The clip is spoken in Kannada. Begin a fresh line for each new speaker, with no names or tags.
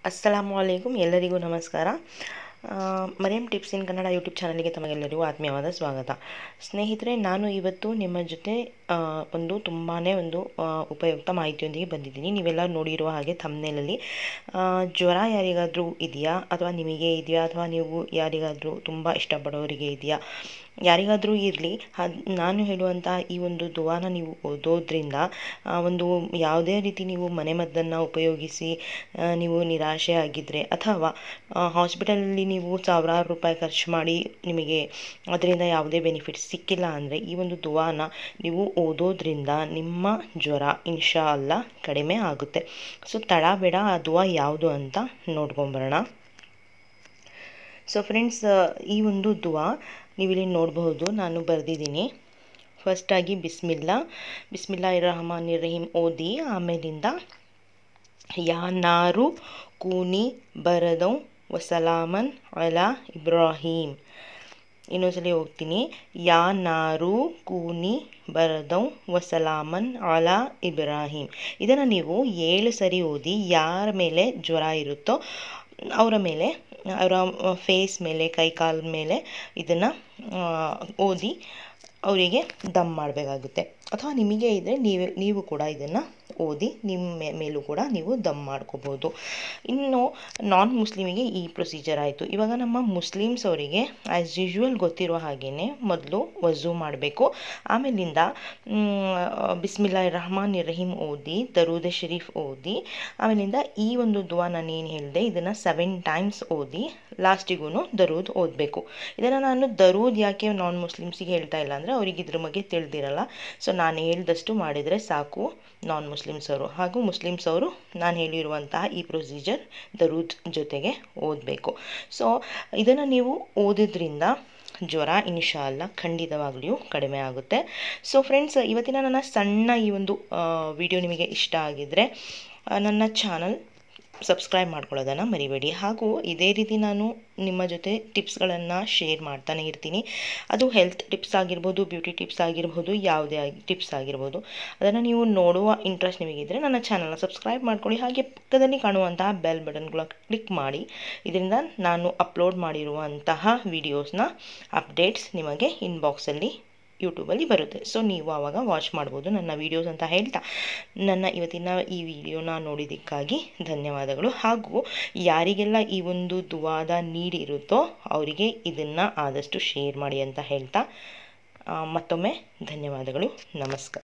ಅಸ್ಸಲಾಮು ಅಲೈಕುಮ್ ಎಲ್ಲರಿಗೂ ನಮಸ್ಕಾರ ಆ, Mariyam tips in Kannada YouTube ಚಾನಲ್ಗೆ ತಮಗೆಲ್ಲರಿಗೂ ಆತ್ಮೀಯವಾದ ಸ್ವಾಗತ ಸ್ನೇಹಿತರೆ ನಾನು ಇವತ್ತು ನಿಮ್ಮ ಜೊತೆ ಆ, ಒಂದು ತುಂಬಾ ಒಂದು ಆ, ಉಪಯುಕ್ತ ಮಾಹಿತಿಯೊಂದಿಗೆ ಬಂದಿದ್ದೀನಿ ನೀವೆಲ್ಲ ನೋಡಿರುವ ಹಾಗೆ ಥಂಬ್ನೇಲಲ್ಲಿ ಜ್ವರ ಯಾರಿಗಾದರೂ ಇದೆಯಾ ಅಥವಾ ನಿಮಗೆ ಇದೆಯಾ ಅಥವಾ ನೀವು ಯಾರಿಗಾದರೂ ತುಂಬ ಇಷ್ಟಪಡೋರಿಗೆ ಇದೆಯಾ ಯಾರಿಗಾದರೂ ಇರಲಿ ನಾನು ಹೇಳುವಂಥ ಈ ಒಂದು ದುವಾನ ನೀವು ಓದೋದ್ರಿಂದ ಆ, ಒಂದು ಯಾವುದೇ ರೀತಿ ನೀವು ಮನೆಮದ್ದನ್ನು ಉಪಯೋಗಿಸಿ ಆ, ನೀವು ನಿರಾಶೆ ಆಗಿದ್ದರೆ ಅಥವಾ ಹಾಸ್ಪಿಟಲಲ್ಲಿ ನೀವು ಸಾವಿರಾರು ರೂಪಾಯಿ ಖರ್ಚು ಮಾಡಿ ನಿಮಗೆ ಅದರಿಂದ ಯಾವುದೇ ಬೆನಿಫಿಟ್ಸ್ ಸಿಕ್ಕಿಲ್ಲ ಅಂದರೆ ಈ ಒಂದು ದುವಾನ ನೀವು ಓದೋದ್ರಿಂದ ನಿಮ್ಮ ಜ್ವರ ಇನ್ಶಾ ಅಲ್ಲ ಕಡಿಮೆ ಆಗುತ್ತೆ ಸೊ ತಡ ಬೇಡ ಆ ದುವಾ ಯಾವುದು ಅಂತ ನೋಡ್ಕೊಂಬರೋಣ ಸೊ ಫ್ರೆಂಡ್ಸ್ ಈ ಒಂದು ದುವಾ ನೀವಿಲ್ಲಿ ನೋಡಬಹುದು ನಾನು ಬರೆದಿದ್ದೀನಿ ಫಸ್ಟಾಗಿ ಬಿಸ್ಮಿಲ್ಲಾ ಬಿಸ್ಮಿಲ್ಲಾ ರಹಮಾನ್ ರಹೀಮ್ ಓದಿ ಆಮೇಲಿಂದ ಯಾ ನಾರು ಕೂನಿ ಬರದೌ ವಸಲಾಮನ್ ಅಲಾ ಇಬ್ರಾಹೀಮ್ ಇನ್ನೊಂದ್ಸಲಿ ಹೋಗ್ತೀನಿ ಯಾ ನಾರು ಕೂನಿ ಬರದೌ ವಸಲಾಮನ್ ಅಲಾ ಇಬ್ರಾಹಿಂ ಇದನ್ನು ನೀವು ಏಳು ಸರಿ ಓದಿ ಯಾರ ಮೇಲೆ ಜ್ವರ ಇರುತ್ತೋ ಅವರ ಮೇಲೆ ಅವರ ಫೇಸ್ ಮೇಲೆ ಕೈ ಕಾಲ ಮೇಲೆ ಇದನ್ನು ಓದಿ ಅವರಿಗೆ ದಮ್ ಮಾಡಬೇಕಾಗುತ್ತೆ ಅಥವಾ ನಿಮಗೆ ಇದ್ದರೆ ನೀವು ನೀವು ಕೂಡ ಇದನ್ನು ಓದಿ ನಿಮ್ಮ ಮೇಲೂ ಕೂಡ ನೀವು ದಮ್ ಮಾಡ್ಕೋಬೋದು ಇನ್ನು ನಾನ್ ಮುಸ್ಲಿಮಿಗೆ ಈ ಪ್ರೊಸೀಜರ್ ಆಯಿತು ಇವಾಗ ನಮ್ಮ ಮುಸ್ಲಿಮ್ಸ್ ಅವರಿಗೆ ಆ್ಯಸ್ ಯೂಶ್ವಲ್ ಗೊತ್ತಿರೋ ಹಾಗೆಯೇ ಮೊದಲು ವಜು ಮಾಡಬೇಕು ಆಮೇಲಿಂದ ಬಿಸ್ಮಿಲ್ಲಾ ರಹಮಾನ್ ರಹೀಮ್ ಓದಿ ದರೂದ್ ಶರೀಫ್ ಓದಿ ಆಮೇಲಿಂದ ಈ ಒಂದು ದುವಾ ನಾನು ಏನು ಹೇಳಿದೆ ಇದನ್ನು ಸೆವೆನ್ ಟೈಮ್ಸ್ ಓದಿ ಲಾಸ್ಟಿಗೂ ದರೂದ್ ಓದಬೇಕು ಇದನ್ನು ನಾನು ದರೂದ್ ಯಾಕೆ ನಾನ್ ಮುಸ್ಲಿಮ್ಸಿಗೆ ಹೇಳ್ತಾ ಇಲ್ಲ ಅಂದರೆ ಅವ್ರಿಗೆ ಇದ್ರ ಬಗ್ಗೆ ತಿಳಿದಿರಲ್ಲ ಸೊ ನಾನು ಹೇಳ್ದಷ್ಟು ಮಾಡಿದರೆ ಸಾಕು ನಾನ್ ಮುಸ್ಲಿಮ್ಸ್ ಅವರು ಹಾಗೂ ಮುಸ್ಲಿಮ್ಸ್ ಅವರು ನಾನು ಹೇಳಿರುವಂತಹ ಈ ಪ್ರೊಸೀಜರ್ ದರೂದ್ ಜೊತೆಗೆ ಓದಬೇಕು ಸೊ ಇದನ್ನು ನೀವು ಓದಿದ್ರಿಂದ ಜ್ವರ ಇನ್ಶಾ ಅಲ್ಲ ಖಂಡಿತವಾಗ್ಲಿಯೂ ಕಡಿಮೆ ಆಗುತ್ತೆ ಸೊ ಫ್ರೆಂಡ್ಸ್ ಇವತ್ತಿನ ನನ್ನ ಸಣ್ಣ ಈ ಒಂದು ವಿಡಿಯೋ ನಿಮಗೆ ಇಷ್ಟ ಆಗಿದ್ದರೆ ನನ್ನ ಚಾನಲ್ ಸಬ್ಸ್ಕ್ರೈಬ್ ಮಾಡ್ಕೊಳ್ಳೋದನ್ನು ಮರಿಬೇಡಿ ಹಾಗೂ ಇದೇ ರೀತಿ ನಾನು ನಿಮ್ಮ ಜೊತೆ ಟಿಪ್ಸ್ಗಳನ್ನು ಶೇರ್ ಮಾಡ್ತಾನೆ ಇರ್ತೀನಿ ಅದು ಹೆಲ್ತ್ ಟಿಪ್ಸ್ ಆಗಿರ್ಬೋದು ಬ್ಯೂಟಿ ಟಿಪ್ಸ್ ಆಗಿರ್ಬೋದು ಯಾವುದೇ ಆಗಿ ಟಿಪ್ಸ್ ಆಗಿರ್ಬೋದು ಅದನ್ನು ನೀವು ನೋಡುವ ಇಂಟ್ರೆಸ್ಟ್ ನಿಮಗಿದ್ದರೆ ನನ್ನ ಚಾನಲ್ನ ಸಬ್ಸ್ಕ್ರೈಬ್ ಮಾಡ್ಕೊಳ್ಳಿ ಹಾಗೆ ಪಕ್ಕದಲ್ಲಿ ಕಾಣುವಂತಹ ಬೆಲ್ ಬಟನ್ಗಳ ಕ್ಲಿಕ್ ಮಾಡಿ ಇದರಿಂದ ನಾನು ಅಪ್ಲೋಡ್ ಮಾಡಿರುವಂತಹ ವಿಡಿಯೋಸ್ನ ಅಪ್ಡೇಟ್ಸ್ ನಿಮಗೆ ಇನ್ಬಾಕ್ಸಲ್ಲಿ ಯೂಟ್ಯೂಬಲ್ಲಿ ಬರುತ್ತೆ ಸೊ ನೀವು ಆವಾಗ ವಾಚ್ ಮಾಡ್ಬೋದು ನನ್ನ ವೀಡಿಯೋಸ್ ಅಂತ ಹೇಳ್ತಾ ನನ್ನ ಇವತ್ತಿನ ಈ ವಿಡಿಯೋನ ನೋಡಿದ್ದಕ್ಕಾಗಿ ಧನ್ಯವಾದಗಳು ಹಾಗೂ ಯಾರಿಗೆಲ್ಲ ಈ ಒಂದು ದುವಾದ ನೀಡ್ ಇರುತ್ತೋ ಅವರಿಗೆ ಇದನ್ನು ಆದಷ್ಟು ಶೇರ್ ಮಾಡಿ ಅಂತ ಹೇಳ್ತಾ ಮತ್ತೊಮ್ಮೆ ಧನ್ಯವಾದಗಳು ನಮಸ್ಕಾರ